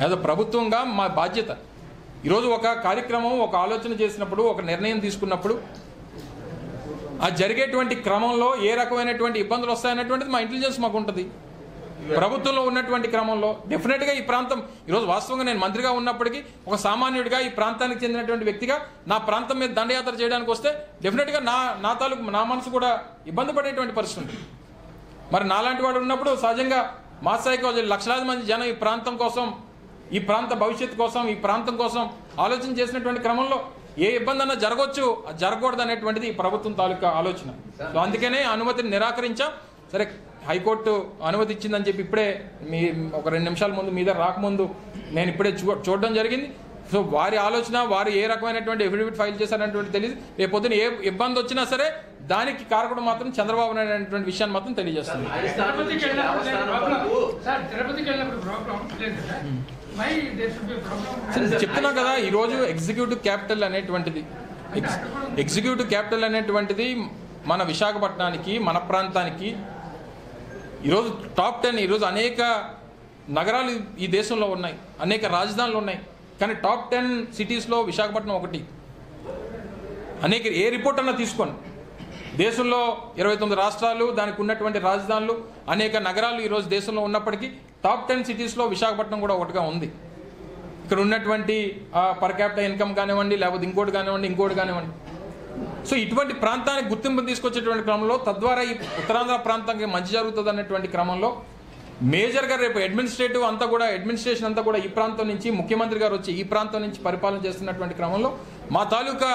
As ప్రభుత్వంగా మా బాధ్యత ఈరోజు ఒక కార్యక్రమం ఒక ఆలోచన చేసినప్పుడు ఒక నిర్ణయం తీసుకున్నప్పుడు ఆ జరిగేటువంటి క్రమంలో ఏ రకమైనటువంటి ఇబ్బందులు వస్తాయనేటువంటిది మా ఇంటెలిజెన్స్ మాకు ఉంటుంది ప్రభుత్వంలో ఉన్నటువంటి క్రమంలో డెఫినెట్గా ఈ ప్రాంతం ఈరోజు వాస్తవంగా నేను మంత్రిగా ఉన్నప్పటికీ ఒక సామాన్యుడిగా ఈ ప్రాంతానికి చెందినటువంటి వ్యక్తిగా నా ప్రాంతం మీద దండయాత్ర చేయడానికి వస్తే డెఫినెట్గా నా నా తాలూకు నా మనసు కూడా ఇబ్బంది పడేటువంటి పరిస్థితి ఉంది మరి నాలాంటి వాడు ఉన్నప్పుడు సహజంగా మా స్థాయికి లక్షలాది మంది జనం ఈ ప్రాంతం కోసం ఈ ప్రాంత భవిష్యత్తు కోసం ఈ ప్రాంతం కోసం ఆలోచన చేసినటువంటి క్రమంలో ఏ ఇబ్బంది అన్నా జరగవచ్చు అది జరగకూడదు అనేటువంటిది ఈ ప్రభుత్వం తాలూకా ఆలోచన సో అందుకనే అనుమతిని నిరాకరించాం సరే హైకోర్టు అనుమతి ఇచ్చిందని చెప్పి ఇప్పుడే మీ ఒక రెండు నిమిషాల ముందు మీద రాకముందు నేను ఇప్పుడే చూ చూడడం జరిగింది సో వారి ఆలోచన వారు ఏ రకమైనటువంటి ఎఫిడవిట్ ఫైల్ చేశారనేటువంటి తెలియదు రేపు పొద్దున ఏ ఇబ్బంది వచ్చినా సరే దానికి కారకుడు మాత్రం చంద్రబాబు నాయుడు అనేటువంటి విషయాన్ని మాత్రం తెలియజేస్తుంది తిరుపతికి వెళ్ళినప్పుడు లేదు ప్రాబ్లం. సార్ తిరుపతికి వెళ్ళినప్పుడు ప్రాబ్లం లేదు కదా why there should be problem చెప్తున్నాం కదా ఈరోజు ఎగ్జిక్యూటివ్ క్యాపిటల్ అనేటువంటిది ఎగ్జ్- ఎగ్జిక్యూటివ్ క్యాపిటల్ అనేటువంటిది మన విశాఖపట్నానికి మన ప్రాంతానికి ఈరోజు టాప్ టెన్ ఈరోజు అనేక నగరాలు ఈ దేశంలో ఉన్నాయి అనేక రాజధానులు ఉన్నాయి కానీ టాప్ టెన్ సిటీస్లో విశాఖపట్నం ఒకటి అనేక ఏ రిపోర్ట్ అన్నా తీసుకోండి దేశంలో ఇరవై తొమ్మిది రాష్ట్రాలు దానికి ఉన్నటువంటి రాజధానులు అనేక నగరాలు ఈరోజు దేశంలో ఉన్నప్పటికీ టాప్ టెన్ సిటీస్లో విశాఖపట్నం కూడా ఒకటిగా ఉంది ఇక్కడ ఉన్నటువంటి పర్ క్యాపిటల్ ఇన్కమ్ కానివ్వండి లేకపోతే ఇంకోటి కానివ్వండి ఇంకోటి కానివ్వండి సో ఇటువంటి ప్రాంతానికి గుర్తింపు తీసుకొచ్చేటువంటి క్రమంలో తద్వారా ఈ ఉత్తరాంధ్ర ప్రాంతానికి మంచి జరుగుతుంది అన్నటువంటి క్రమంలో మేజర్గా రేపు అడ్మినిస్ట్రేటివ్ అంతా కూడా అడ్మినిస్ట్రేషన్ అంతా కూడా ఈ ప్రాంతం నుంచి ముఖ్యమంత్రి గారు వచ్చి ఈ ప్రాంతం నుంచి పరిపాలన చేస్తున్నటువంటి క్రమంలో మా తాలూకా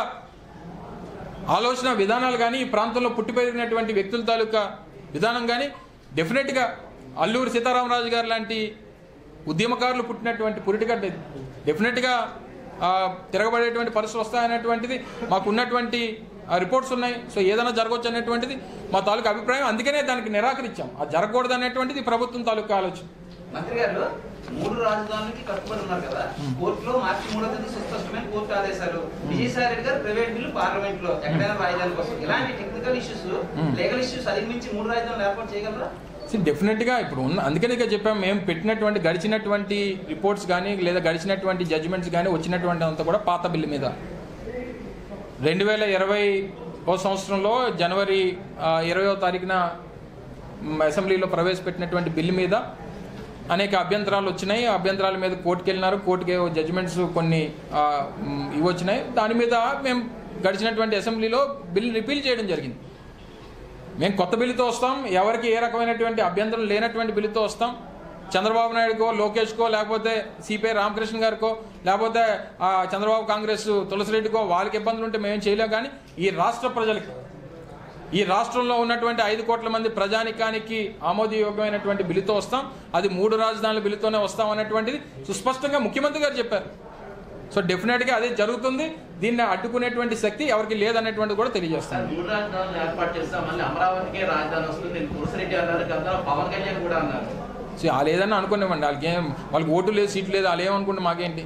ఆలోచన విధానాలు కానీ ఈ ప్రాంతంలో పుట్టి పెరిగినటువంటి వ్యక్తుల తాలూకా విధానం కానీ డెఫినెట్గా అల్లూరి సీతారామరాజు గారు లాంటి ఉద్యమకారులు పుట్టినటువంటి పురిటిగడ్డ ఇది. డెఫినెట్గా ఆ, తిరగబడేటువంటి పరిస్థితులు వస్తాయనేటువంటిది మాకు ఉన్నటువంటి రిపోర్ట్స్ ఉన్నాయి సో ఏదైనా జరగవచ్చు అనేటువంటిది మా తాలూకా అభిప్రాయం అందుకనే దానికి నిరాకరించాం అది జరగకూడదు అనేటువంటిది ప్రభుత్వం తాలూకా ఆలోచన మంత్రి గారు మూడు రాజధానులకి కట్టుబడి ఉన్నారు కదా కోర్టులో మార్చి మూడో తేదీ సుస్పష్టమైన కోర్టు ఆదేశాలు విజయసాయి రెడ్డి గారు ప్రైవేట్ బిల్లు పార్లమెంట్ లో ఎక్కడైనా రాజధాని కోసం ఇలాంటి టెక్నికల్ ఇష్యూస్ లీగల్ ఇష్యూస్ అధిగమించి మూడు రాజధానులు ఏర్పాటు చేయగలరా డెఫినెట్గా ఇప్పుడు ఉన్న అందుకనే ఇక చెప్పాం మేము పెట్టినటువంటి గడిచినటువంటి రిపోర్ట్స్ కానీ లేదా గడిచినటువంటి జడ్జిమెంట్స్ కానీ వచ్చినటువంటి అంతా కూడా పాత బిల్లు మీద రెండు వేల ఇరవై ఓ సంవత్సరంలో జనవరి ఆ, ఇరవయో తారీఖున మ్, అసెంబ్లీలో ప్రవేశపెట్టినటువంటి బిల్లు మీద అనేక అభ్యంతరాలు వచ్చినాయి ఆ అభ్యంతరాల మీద కోర్టుకు వెళ్ళినారు కోర్టుకి జడ్జిమెంట్స్ కొన్ని ఆ, మ్, ఇవి వచ్చినాయి దాని మీద మేము గడిచినటువంటి అసెంబ్లీలో బిల్ రిపీల్ చేయడం జరిగింది మేము కొత్త బిల్లుతో వస్తాం ఎవరికి ఏ రకమైనటువంటి అభ్యంతరం లేనటువంటి బిల్లుతో వస్తాం చంద్రబాబు నాయుడుకో లోకేష్కో లేకపోతే సిపిఐ రామకృష్ణ గారికో లేకపోతే ఆ, చంద్రబాబు కాంగ్రెస్ తులసిరెడ్డికో వాళ్ళకి ఇబ్బందులు ఉంటే మేమేం చేయలేం కానీ ఈ రాష్ట్ర ప్రజలకి ఈ రాష్ట్రంలో ఉన్నటువంటి ఐదు కోట్ల మంది ప్రజానికానికి ఆమోదయోగ్యమైనటువంటి బిల్లుతో వస్తాం అది మూడు రాజధానుల బిల్లుతోనే వస్తాం అనేటువంటిది సుస్పష్టంగా ముఖ్యమంత్రి గారు చెప్పారు సో డెఫినెట్గా అదే జరుగుతుంది దీన్ని అడ్డుకునేటువంటి శక్తి ఎవరికి లేదనేటువంటిది కూడా తెలియజేస్తాం సార్ మూడు రాజధానులు ఏర్పాటు చేస్తాం మళ్ళీ అమరావతికే రాజధాని వస్తుంది నేను కురసిరెడ్డి అన్నారు కదా పవన్ కళ్యాణ్ కూడా అన్నారు సో వాళ్ళు ఏదన్నా అనుకునేవ్వండి వాళ్ళకి ఏం వాళ్ళకి ఓటు లేదు సీట్లు లేదు వాళ్ళు ఏమనుకుంటే మాకేంటి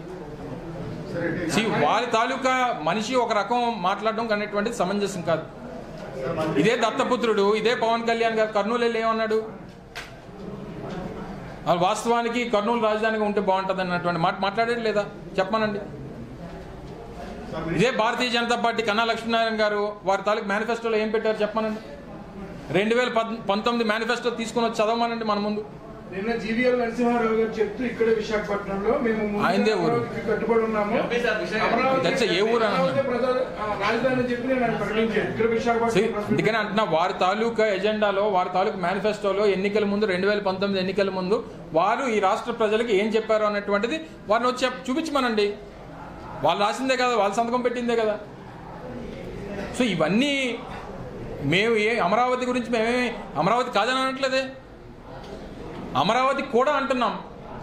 See, వాళ్ళ తాలూకా మనిషి ఒక రకం మాట్లాడడం అనేటువంటిది సమంజసం కాదు ఇదే దత్తపుత్రుడు ఇదే పవన్ కళ్యాణ్ గారు కర్నూలు వెళ్ళి ఏమన్నాడు వాళ్ళు వాస్తవానికి కర్నూలు రాజధానిగా ఉంటే బాగుంటుంది అన్నటువంటి మాట మాట్లాడేది లేదా చెప్పమనండి ఇదే భారతీయ జనతా పార్టీ కన్నా లక్ష్మీనారాయణ గారు వారి తాలూకు మేనిఫెస్టోలో ఏం పెట్టారు చెప్పమనండి రెండు వేల పద్ పంతొమ్మిది మేనిఫెస్టో తీసుకుని వచ్చి చదవమనండి మన ముందు నిన్న జీవీఎల్ నరసింహారావు గారు చెప్తూ ఇక్కడే విశాఖపట్నంలో మేము ముందు ఆయనదే ఊరు. అమరావతికి కట్టుబడి ఉన్నాము MP sir Visakhapatnam. Amaravati that's a ఊరు అన్న? అమరావతి ప్రజా ఆ, రాజధాని అని చెప్పి నేను ఆయన ప్రకటించాను ఇక్కడ See, విశాఖపట్నం అందుకనే అంటున్నా వారి తాలూకా ఎజెండాలో వారి తాలూకా మేనిఫెస్టోలో ఎన్నికల ముందు రెండు వేల పంతొమ్మిది ఎన్నికల ముందు వారు ఈ రాష్ట్ర ప్రజలకు ఏం చెప్పారు అన్నటువంటిది వారిని వచ్చి చెప్- చూపించమనండి వాళ్ళు రాసిందే కదా వాళ్ళు సంతకం పెట్టిందే కదా సో ఇవన్నీ మేము ఏ అమరావతి గురించి మేమేమి అమరావతి కాదని అనట్లేదే అమరావతి కూడా అంటున్నాం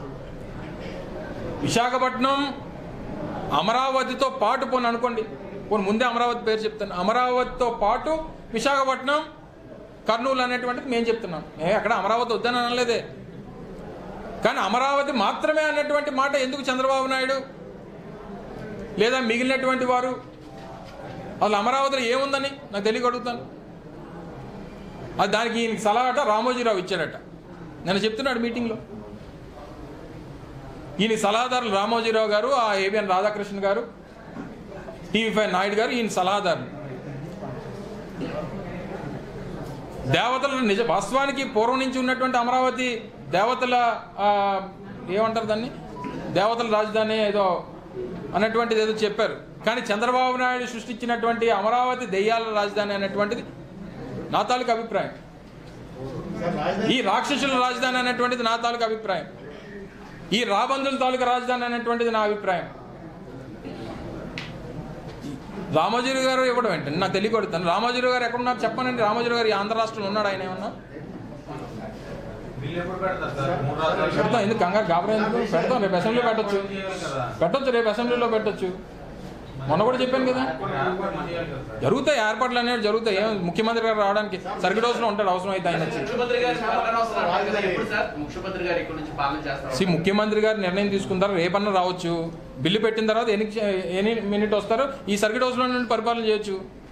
విశాఖపట్నం అమరావతితో పాటు పోని అనుకోండి పోనీ ముందే అమరావతి పేరు చెప్తాను అమరావతితో పాటు విశాఖపట్నం కర్నూలు అనేటువంటిది మేము చెప్తున్నాం ఏ అక్కడ అమరావతి వద్దని అనలేదే కానీ అమరావతి మాత్రమే అన్నటువంటి మాట ఎందుకు చంద్రబాబు నాయుడు లేదా మిగిలినటువంటి వారు అసలు అమరావతిలో ఏముందని నాకు తెలియక అడుగుతాను అది దానికి ఈయనకి సలహా అట రామోజీరావు ఇచ్చాడట నేను చెప్తున్నాడు మీటింగ్లో ఈయన సలహాదారులు రామోజీరావు గారు ఆ ఏబిఎన్ రాధాకృష్ణ గారు టీవీ ఫైవ్ నాయుడు గారు ఈయన సలహాదారులు దేవతల నిజ వాస్తవానికి పూర్వం నుంచి ఉన్నటువంటి అమరావతి దేవతల ఆ, ఏమంటారు దాన్ని దేవతల రాజధాని ఏదో అన్నటువంటిది ఏదో చెప్పారు కానీ చంద్రబాబు నాయుడు సృష్టించినటువంటి అమరావతి దెయ్యాల రాజధాని అనేటువంటిది నా తాలూకు అభిప్రాయం ఈ రాక్షసుల రాజధాని అనేటువంటిది నా తాలూకు అభిప్రాయం ఈ రాబందుల తాలూకు రాజధాని అనేటువంటిది నా అభిప్రాయం రామోజీరావు గారు ఇవ్వడం ఏంటండి నాకు తెలియకూడదు రామోజీరావు గారు ఎక్కడున్నారు చెప్పనండి రామోజీరావు గారు ఈ ఆంధ్ర రాష్ట్రంలో ఉన్నాడు ఆయన ఏమన్నా పెడతాం ఎందుకు కంగారు గాబరా ఎందుకు పెడతాం రేపు అసెంబ్లీలో పెట్టొచ్చు పెట్టొచ్చు రేపు అసెంబ్లీలో పెట్టొచ్చు మొన్న కూడా చెప్పాను కదా జరుగుతాయి ఏర్పాట్లు అనేవి జరుగుతాయి ఏం ముఖ్యమంత్రి గారు రావడానికి సర్కిట్ హౌస్ లో ఉంటాడు అవసరం అయితే ఆయన వచ్చి ముఖ్యమంత్రి గారు పాలన అవసరం అంటారు కదా, ఎప్పుడు సార్ ముఖ్యమంత్రి గారు ఇక్కడ నుంచి పాలన చేస్తారు సి ముఖ్యమంత్రి గారు నిర్ణయం తీసుకుంటారు రేపన్నా రావచ్చు బిల్లు పెట్టిన తర్వాత ఎన్ని ఎన్ని మినిట్ వస్తారో ఈ సర్కిట్ హౌస్ లో నుండి పరిపాలన చేయొచ్చు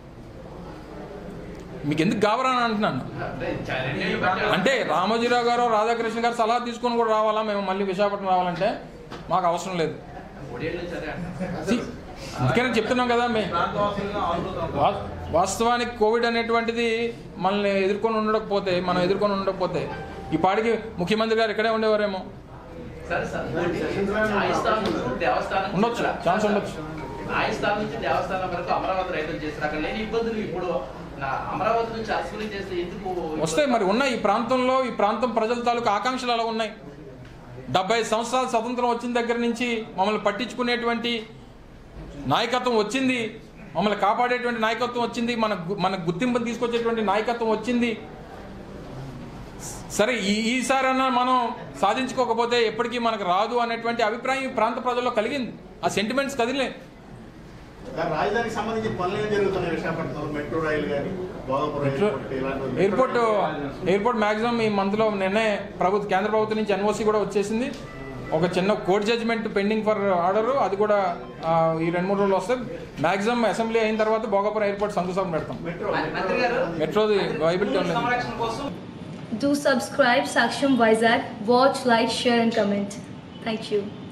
మీకు ఎందుకు గాబరా అని అంటున్నాను అంటే రెండేళ్ళు పెట్టారు. అంటే రామోజీరావు గారు రాధాకృష్ణ గారు సలహా తీసుకొని కూడా రావాలా మేము మళ్ళీ విశాఖపట్నం రావాలంటే మాకు అవసరం లేదు మూడేళ్ళ నుంచి అదే అంటారు. See, అందుకనే చెప్తున్నాం కదా మే వా- వాస్తవానికి కోవిడ్ అనేటువంటిది మనల్ని ఎదుర్కొని ఉండకపోతే మనం ఎదుర్కొని ఉండకపోతే ఈ పాటికి ముఖ్యమంత్రి గారు ఇక్కడే ఉండేవారేమో సరే సార్ న్యాయస్థానం నుంచి దేవస్థానం ఉండొచ్చు, ఛాన్స్ ఉండొచ్చు. న్యాయస్థానం నుంచి దేవస్థానం వరకు అమరావతి రైతులు చేస్తారు అక్కడ లేని ఇబ్బందులు ఇప్పుడు నా అమరావతి నుంచి అరసులు చేస్తే ఎందుకు వస్తాయి మరి ఉన్నాయి ఈ ప్రాంతంలో ఈ ప్రాంతం ప్రజల తాలూకు ఆకాంక్షలు అలా ఉన్నాయి డెబ్బై ఐదు సంవత్సరాల స్వతంత్రం వచ్చిన దగ్గర నుంచి మమ్మల్ని పట్టించుకునేటువంటి నాయకత్వం వచ్చింది మమ్మల్ని కాపాడేటువంటి నాయకత్వం వచ్చింది మన గు- మన గుర్తింపు తీసుకొచ్చేటువంటి నాయకత్వం వచ్చింది సరే ఈ ఈసారైనా మనం సాధించుకోకపోతే ఎప్పటికీ మనకు రాదు అనేటువంటి అభిప్రాయం ఈ ప్రాంత ప్రజల్లో కలిగింది ఆ సెంటిమెంట్స్ కదిలే సార్, రాజధానికి సంబంధించిన పనులు ఏం జరుగుతున్నాయి విశాఖపట్నంలో మెట్రో రైలు కానీ భోగపురం మెట్రో ఎయిర్పోర్ట్ ఇలాంటివి ఎయిర్పోర్ట్ ఎయిర్పోర్ట్ మాక్సిమం ఈ మంత్లో నిన్నే ప్రభుత్వ కేంద్ర ప్రభుత్వం నుంచి ఎన్ఓసి కూడా వచ్చేసింది ఒక చిన్న court judgement pending for order అది కూడా ఆ, ఈ రెండు మూడు రోజులు వస్తే మాక్సిమం అసెంబ్లీ అయిన తర్వాత భోగాపురం ఎయిర్పోర్ట్ శంకుస్థాపన పెడతాం మెట్రో మంత్రి గారు మెట్రోది వైబిలిటీ భూముల ఉండదు సంరక్షణ కోసం Do subscribe Saksham Vizag. Watch, like, share, and comment. Thank you.